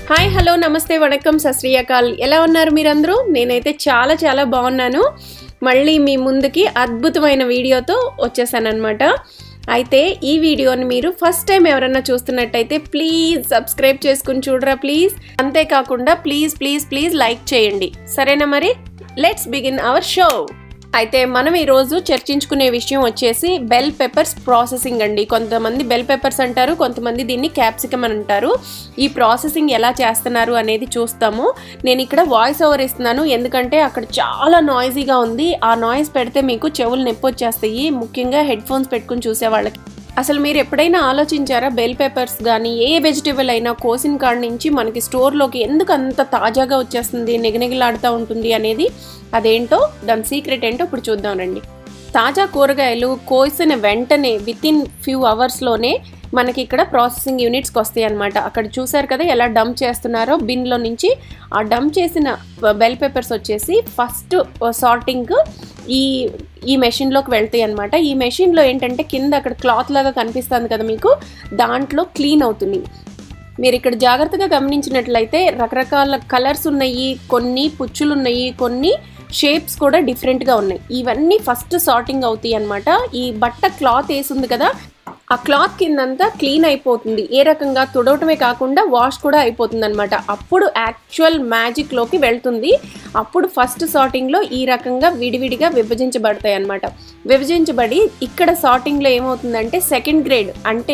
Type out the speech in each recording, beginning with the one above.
hi hello నమస్తే వణకం సశ్రీయకాల్ ఎలా ఉన్నారు మీరందరూ నేనైతే చాలా చాలా బాగున్నాను మళ్ళీ మీ ముందుకి అద్భుతమైన వీడియోతో వచ్చేసానమాట అయితే ఈ వీడియోని మీరు ఫస్ట్ టైం ఎవరైనా చూస్తున్నట్టయితే ప్లీజ్ సబ్స్క్రైబ్ చేసుకుని చూడరా ప్లీజ్ అంతేకాకుండా ప్లీజ్ ప్లీజ్ ప్లీజ్ లైక్ చేయండి సరేనా మరి లెట్స్ బిగిన్ అవర్ షో అయితే మనం ఈరోజు చర్చించుకునే విషయం వచ్చేసి బెల్ పెప్పర్స్ ప్రాసెసింగ్ అండి కొంతమంది బెల్ పెప్పర్స్ అంటారు కొంతమంది దీన్ని క్యాప్సికమ్ అని అంటారు ఈ ప్రాసెసింగ్ ఎలా చేస్తున్నారు అనేది చూస్తాము నేను ఇక్కడ వాయిస్ ఓవర్ ఇస్తున్నాను ఎందుకంటే అక్కడ చాలా నాయిజీగా ఉంది ఆ నాయిస్ పెడితే మీకు చెవులు నొప్పి వచ్చేస్తాయి ముఖ్యంగా హెడ్ ఫోన్స్ పెట్టుకుని చూసే వాళ్ళకి అసలు మీరు ఎప్పుడైనా ఆలోచించారా బెల్ పేపర్స్ కానీ ఏ వెజిటేబుల్ అయినా కోసిన కాడ నుంచి మనకి స్టోర్లోకి ఎందుకు అంత తాజాగా వచ్చేస్తుంది నిగనిగలాడుతూ ఉంటుంది అనేది అదేంటో దాని సీక్రెట్ ఏంటో ఇప్పుడు చూద్దామండి తాజా కూరగాయలు కోసిన వెంటనే విత్ ఇన్ ఫ్యూ అవర్స్లోనే మనకి ఇక్కడ ప్రాసెసింగ్ యూనిట్స్కి వస్తాయి అనమాట అక్కడ చూసారు కదా ఎలా డంప్ చేస్తున్నారో బిన్లో నుంచి ఆ డంప్ చేసిన బెల్ పేపర్స్ వచ్చేసి ఫస్ట్ సార్టింగ్ ఈ ఈ మెషిన్లోకి వెళ్తాయి అనమాట ఈ మెషిన్లో ఏంటంటే కింద అక్కడ క్లాత్ లాగా కనిపిస్తుంది కదా మీకు దాంట్లో క్లీన్ అవుతుంది మీరు ఇక్కడ జాగ్రత్తగా గమనించినట్లయితే రకరకాల కలర్స్ ఉన్నాయి కొన్ని పుచ్చులు ఉన్నాయి కొన్ని షేప్స్ కూడా డిఫరెంట్గా ఉన్నాయి ఇవన్నీ ఫస్ట్ సార్టింగ్ అవుతాయి అనమాట ఈ బట్ట క్లాత్ వేసింది కదా ఆ క్లాత్ కిందంతా క్లీన్ అయిపోతుంది ఏ రకంగా తుడవటమే కాకుండా వాష్ కూడా అయిపోతుంది అనమాట అప్పుడు యాక్చువల్ మ్యాజిక్లోకి వెళ్తుంది అప్పుడు ఫస్ట్ సార్టింగ్లో ఈ రకంగా విడివిడిగా విభజించబడతాయి అనమాట విభజించబడి ఇక్కడ సార్టింగ్లో ఏమవుతుందంటే సెకండ్ గ్రేడ్ అంటే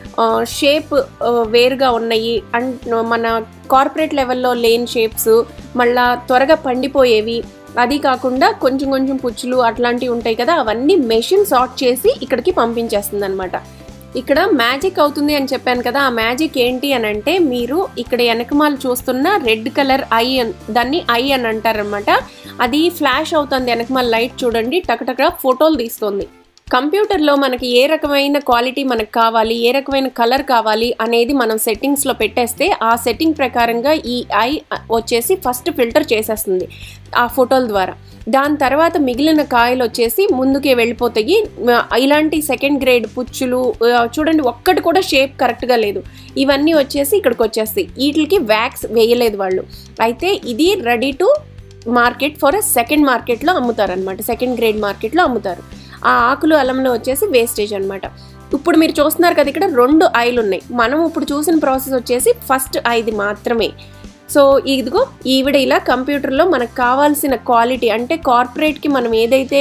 షేప్ వేరుగా ఉన్నాయి అండ్ మన కార్పొరేట్ లెవెల్లో లేని షేప్స్ మళ్ళా త్వరగా పండిపోయేవి అది కాకుండా కొంచెం కొంచెం పుచ్చులు అట్లాంటివి ఉంటాయి కదా అవన్నీ మెషిన్ సార్ట్ చేసి ఇక్కడికి పంపించేస్తుంది అనమాట ఇక్కడ మ్యాజిక్ అవుతుంది అని చెప్పాను కదా ఆ మ్యాజిక్ ఏంటి అని అంటే మీరు ఇక్కడ వెనకమాలు చూస్తున్న రెడ్ కలర్ ఐ అని దాన్ని ఐ అని అంటారనమాట అది ఫ్లాష్ అవుతుంది వెనకమాల లైట్ చూడండి టకటక ఫోటోలు తీస్తుంది కంప్యూటర్లో మనకి ఏ రకమైన క్వాలిటీ మనకు కావాలి ఏ రకమైన కలర్ కావాలి అనేది మనం సెట్టింగ్స్లో పెట్టేస్తే ఆ సెట్టింగ్ ప్రకారంగా ఈ ఐ వచ్చేసి ఫస్ట్ ఫిల్టర్ చేసేస్తుంది ఆ ఫోటోల ద్వారా దాని తర్వాత మిగిలిన కాయలు వచ్చేసి ముందుకే వెళ్ళిపోతాయి ఇలాంటి సెకండ్ గ్రేడ్ పుచ్చులు చూడండి ఒక్కటి కూడా షేప్ కరెక్ట్గా లేదు ఇవన్నీ వచ్చేసి ఇక్కడికి వచ్చేస్తాయి వీటికి వ్యాక్స్ వేయలేదు వాళ్ళు అయితే ఇది ready to market for second మార్కెట్లో అమ్ముతారనమాట సెకండ్ గ్రేడ్ మార్కెట్లో అమ్ముతారు ఆ ఆకులు అలంలో వచ్చేసి వేస్టేజ్ అనమాట ఇప్పుడు మీరు చూస్తున్నారు కదా ఇక్కడ రెండు ఐలు ఉన్నాయి మనం ఇప్పుడు చూసిన ప్రాసెస్ వచ్చేసి ఫస్ట్ ఐది మాత్రమే సో ఇదిగో ఈవిడ ఇలా కంప్యూటర్లో మనకు కావాల్సిన క్వాలిటీ అంటే కార్పొరేట్కి మనం ఏదైతే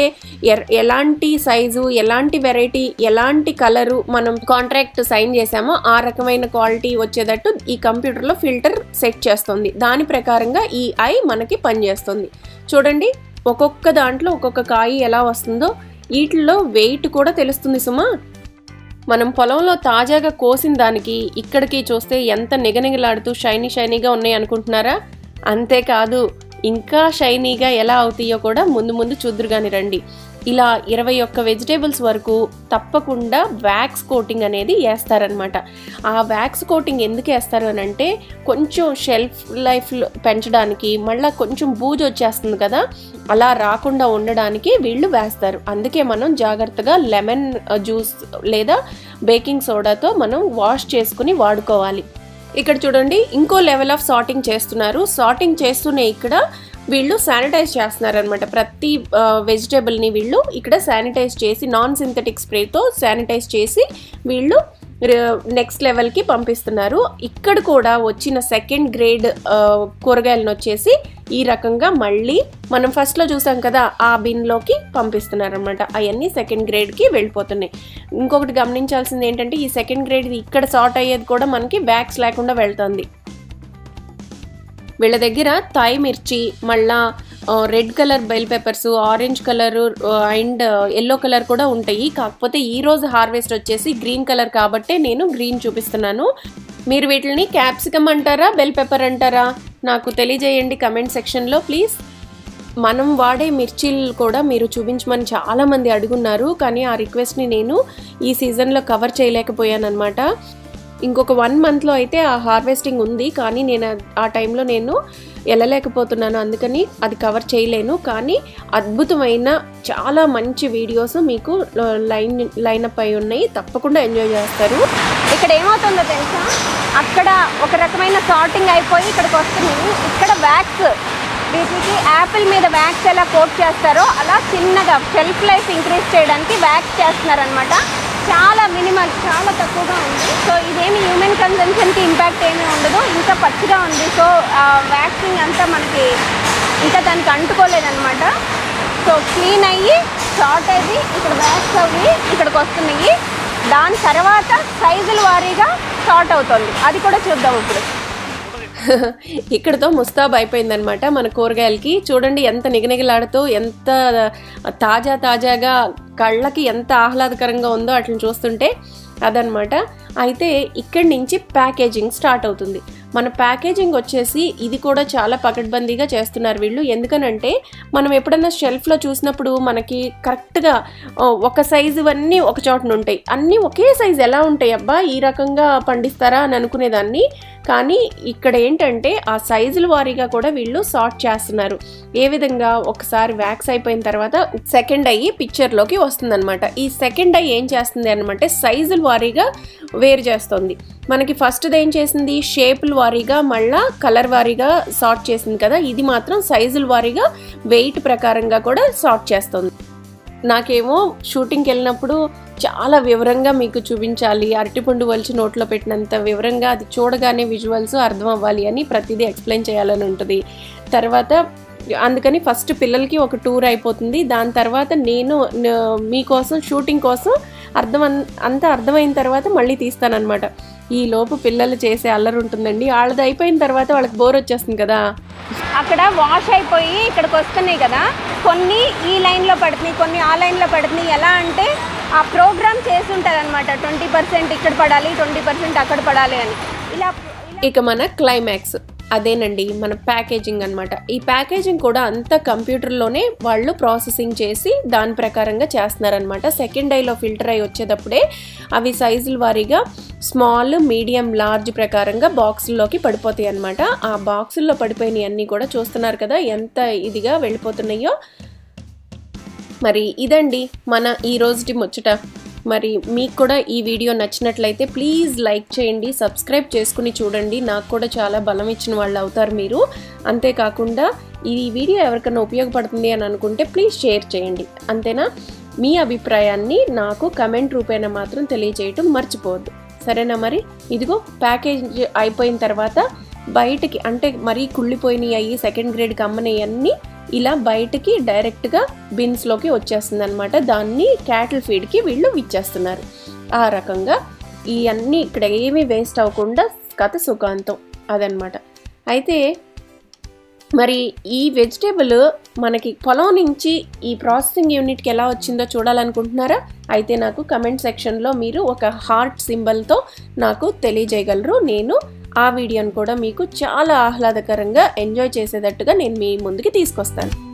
ఎలాంటి సైజు ఎలాంటి వెరైటీ ఎలాంటి కలరు మనం కాంట్రాక్ట్ సైన్ చేసామో ఆ రకమైన క్వాలిటీ వచ్చేటట్టు ఈ కంప్యూటర్లో ఫిల్టర్ సెట్ చేస్తుంది దాని ప్రకారంగా ఈ ఐ మనకి పనిచేస్తుంది చూడండి ఒక్కొక్క దాంట్లో ఒక్కొక్క కాయ ఎలా వస్తుందో వీటిల్లో వెయిట్ కూడా తెలుస్తుంది సుమా మనం పొలంలో తాజాగా కోసిన దానికి ఇక్కడికి చూస్తే ఎంత నిగనిగలాడుతూ షైనీ షైనీగా ఉన్నాయి అనుకుంటున్నారా అంతేకాదు ఇంకా షైనీగా ఎలా అవుతాయో కూడా ముందు ముందు చూద్దరు కానీ రండి ఇలా ఇరవై ఒక్క వెజిటేబుల్స్ వరకు తప్పకుండా వ్యాక్స్ కోటింగ్ అనేది వేస్తారనమాట ఆ వ్యాక్స్ కోటింగ్ ఎందుకు వేస్తారు అని అంటే కొంచెం షెల్ఫ్ లైఫ్ పెంచడానికి మళ్ళీ కొంచెం బూజు వచ్చేస్తుంది కదా అలా రాకుండా ఉండడానికి వీళ్ళు వేస్తారు అందుకే మనం జాగ్రత్తగా లెమన్ జ్యూస్ లేదా బేకింగ్ సోడాతో మనం వాష్ చేసుకుని వాడుకోవాలి ఇక్కడ చూడండి ఇంకో లెవెల్ ఆఫ్ సార్టింగ్ చేస్తున్నారు సార్టింగ్ చేస్తూనే ఇక్కడ వీళ్ళు శానిటైజ్ చేస్తున్నారు అనమాట ప్రతి వెజిటేబుల్ని వీళ్ళు ఇక్కడ శానిటైజ్ చేసి నాన్ సింథటిక్ స్ప్రేతో శానిటైజ్ చేసి వీళ్ళు నెక్స్ట్ లెవెల్కి పంపిస్తున్నారు ఇక్కడ కూడా వచ్చిన సెకండ్ గ్రేడ్ కూరగాయలను వచ్చేసి ఈ రకంగా మళ్ళీ మనం ఫస్ట్లో చూసాం కదా ఆ బిన్లోకి పంపిస్తున్నారు అనమాట అవన్నీ సెకండ్ గ్రేడ్కి వెళ్ళిపోతున్నాయి ఇంకొకటి గమనించాల్సింది ఏంటంటే ఈ సెకండ్ గ్రేడ్ ఇక్కడ సార్ట్ అయ్యేది కూడా మనకి బ్యాగ్స్ లేకుండా వెళ్తుంది వీళ్ళ దగ్గర తాయి మిర్చి మళ్ళా red colour bell peppers orange colour and yellow colour కూడా ఉంటాయి కాకపోతే ఈ రోజు హార్వెస్ట్ వచ్చేసి గ్రీన్ కలర్ కాబట్టే నేను గ్రీన్ చూపిస్తున్నాను మీరు వీటిని క్యాప్సికమ్ అంటారా బెల్ పెప్పర్ అంటారా నాకు తెలియజేయండి కమెంట్ సెక్షన్లో ప్లీజ్ మనం వాడే మిర్చీలు కూడా మీరు చూపించమని చాలామంది అడుగున్నారు కానీ ఆ రిక్వెస్ట్ని నేను ఈ సీజన్లో కవర్ చేయలేకపోయాను అనమాట ఇంకొక వన్ మంత్లో అయితే ఆ హార్వెస్టింగ్ ఉంది కానీ నేను ఆ టైంలో నేను వెళ్ళలేకపోతున్నాను అందుకని అది కవర్ చేయలేను కానీ అద్భుతమైన చాలా మంచి వీడియోస్ మీకు లైన్ లైనప్ అయి ఉన్నాయి తప్పకుండా ఎంజాయ్ చేస్తారు ఇక్కడ ఏమవుతుందో తెలుసా అక్కడ ఒక రకమైన సార్టింగ్ అయిపోయి ఇక్కడికి వస్తుంది ఇక్కడ వ్యాక్స్ వీటికి యాపిల్ మీద వ్యాక్స్ ఎలా కోట్ చేస్తారో అలా చిన్నగా షెల్ఫ్ లైఫ్ ఇంక్రీజ్ చేయడానికి వ్యాక్స్ చేస్తున్నారనమాట చాలా మినిమల్ చాలా తక్కువగా ఉంది సో ఇదేమి హ్యూమన్ కన్జంప్షన్కి ఇంపాక్ట్ ఏమీ ఉండదు ఇంకా పచ్చిగా ఉంది సో వ్యాక్సింగ్ అంతా మనకి ఇంకా దానికి అంటుకోలేదన్నమాట సో క్లీన్ అయ్యి షార్ట్ అయ్యి ఇక్కడ వ్యాక్స్ అవి ఇక్కడికి వస్తున్నాయి దాని తర్వాత సైజుల వారీగా షార్ట్ అవుతుంది అది కూడా చూద్దాం ఇప్పుడు ఇక్కడతో ముస్తాబ్ అయిపోయిందనమాట మన కూరగాయలకి చూడండి ఎంత నిగనిగలాడుతూ ఎంత తాజా తాజాగా కళ్ళకి ఎంత ఆహ్లాదకరంగా ఉందో అట్లా చూస్తుంటే అదనమాట అయితే ఇక్కడి నుంచి ప్యాకేజింగ్ స్టార్ట్ అవుతుంది మన ప్యాకేజింగ్ వచ్చేసి ఇది కూడా చాలా పకడ్బందీగా చేస్తున్నారు వీళ్ళు ఎందుకనంటే మనం ఎప్పుడన్నా షెల్ఫ్లో చూసినప్పుడు మనకి కరెక్ట్గా ఒక సైజు అన్నీ ఒక చోటన ఉంటాయి అన్నీ ఒకే సైజు ఎలా ఉంటాయి అబ్బా ఈ రకంగా పండిస్తారా అని అనుకునేదాన్ని కానీ ఇక్కడ ఏంటంటే ఆ సైజుల వారీగా కూడా వీళ్ళు సార్ట్ చేస్తున్నారు ఏ విధంగా ఒకసారి వ్యాక్స్ అయిపోయిన తర్వాత సెకండ్ అయ్యి పిక్చర్లోకి వస్తుందన్నమాట ఈ సెకండ్ అయ్యి ఏం చేస్తుంది అనమాట సైజుల వారీగా వేరు చేస్తుంది మనకి ఫస్ట్ ఏం చేసింది షేపుల వారీగా మళ్ళా కలర్ వారీగా సార్ట్ చేసింది కదా ఇది మాత్రం సైజుల వారీగా వెయిట్ ప్రకారంగా కూడా సార్ట్ చేస్తుంది నాకేమో షూటింగ్కి వెళ్ళినప్పుడు చాలా వివరంగా మీకు చూపించాలి అరటిపండు వలిచి నోట్లో పెట్టినంత వివరంగా అది చూడగానే విజువల్స్ అర్థం అవ్వాలి అని ప్రతిదీ ఎక్స్ప్లెయిన్ చేయాలని ఉంటుంది తర్వాత అందుకని ఫస్ట్ పిల్లలకి ఒక టూర్ అయిపోతుంది దాని తర్వాత నేను న- మీకోసం షూటింగ్ కోసం అర్థం అన్- అంతా అర్థమైన తర్వాత మళ్ళీ తీస్తానన్నమాట ఈ లోపు పిల్లలు చేసే అల్లరి ఉంటుందండి వాళ్ళది అయిపోయిన తర్వాత వాళ్ళకి బోర్ వచ్చేస్తుంది కదా అక్కడ వాష్ అయిపోయి ఇక్కడికి వస్తున్నాయి కదా కొన్ని ఈ లైన్లో పడుతున్నాయి కొన్ని ఆ లైన్లో పడుతున్నాయి ఎలా అంటే ఆ ప్రోగ్రామ్ చేసి ఉంటుంది అనమాట ట్వంటీ పర్సెంట్ ఇక్కడ పడాలి ట్వంటీ పర్సెంట్ అక్కడ పడాలి అని ఇలా ఇక మన క్లైమాక్స్ అదేనండి మన ప్యాకేజింగ్ అన్నమాట ఈ ప్యాకేజింగ్ కూడా అంతా కంప్యూటర్లోనే వాళ్ళు ప్రాసెసింగ్ చేసి దాని ప్రకారంగా చేస్తున్నారనమాట సెకండ్ ఐలో ఫిల్టర్ అయి వచ్చేటప్పుడే అవి సైజుల వారీగా స్మాల్ మీడియం లార్జ్ ప్రకారంగా బాక్సుల్లోకి పడిపోతాయి అనమాట ఆ బాక్సుల్లో పడిపోయినవి అన్నీ కూడా చూస్తున్నారు కదా ఎంత ఇదిగా వెళ్ళిపోతున్నాయో మరి ఇదండి మన ఈ రోజుటి ముచ్చట మరి మీకు కూడా ఈ వీడియో నచ్చినట్లయితే ప్లీజ్ లైక్ చేయండి సబ్స్క్రైబ్ చేసుకుని చూడండి నాకు కూడా చాలా బలం ఇచ్చిన వాళ్ళు అవుతారు మీరు అంతేకాకుండా ఈ వీడియో ఎవరికైనా ఉపయోగపడుతుంది అని అనుకుంటే ప్లీజ్ షేర్ చేయండి అంతేనా మీ అభిప్రాయాన్ని నాకు కమెంట్ రూపేణ మాత్రం తెలియజేయటం మర్చిపోవద్దు సరేనా మరి ఇదిగో ప్యాకేజ్ అయిపోయిన తర్వాత బయటికి అంటే మరీ కుళ్ళిపోయినాయి అయ్యి సెకండ్ గ్రేడ్కి అమ్మనవి అన్నీ ఇలా బయటికి డైరెక్ట్గా బిన్స్లోకి వచ్చేస్తుంది అనమాట దాన్ని క్యాటిల్ ఫీడ్కి వీళ్ళు ఇచ్చేస్తున్నారు ఆ రకంగా ఈ అన్నీ ఇక్కడ ఏమీ వేస్ట్ అవ్వకుండా కథ సుఖాంతం అదనమాట అయితే మరి ఈ వెజిటేబుల్ మనకి పొలం నుంచి ఈ ప్రాసెసింగ్ యూనిట్కి ఎలా వచ్చిందో చూడాలనుకుంటున్నారా అయితే నాకు కమెంట్ సెక్షన్లో మీరు ఒక హార్ట్ సింబల్తో నాకు తెలియజేయగలరు నేను ఆ వీడియోని కూడా మీకు చాలా ఆహ్లాదకరంగా ఎంజాయ్ చేసేటట్టుగా నేను మీ ముందుకి తీసుకొస్తాను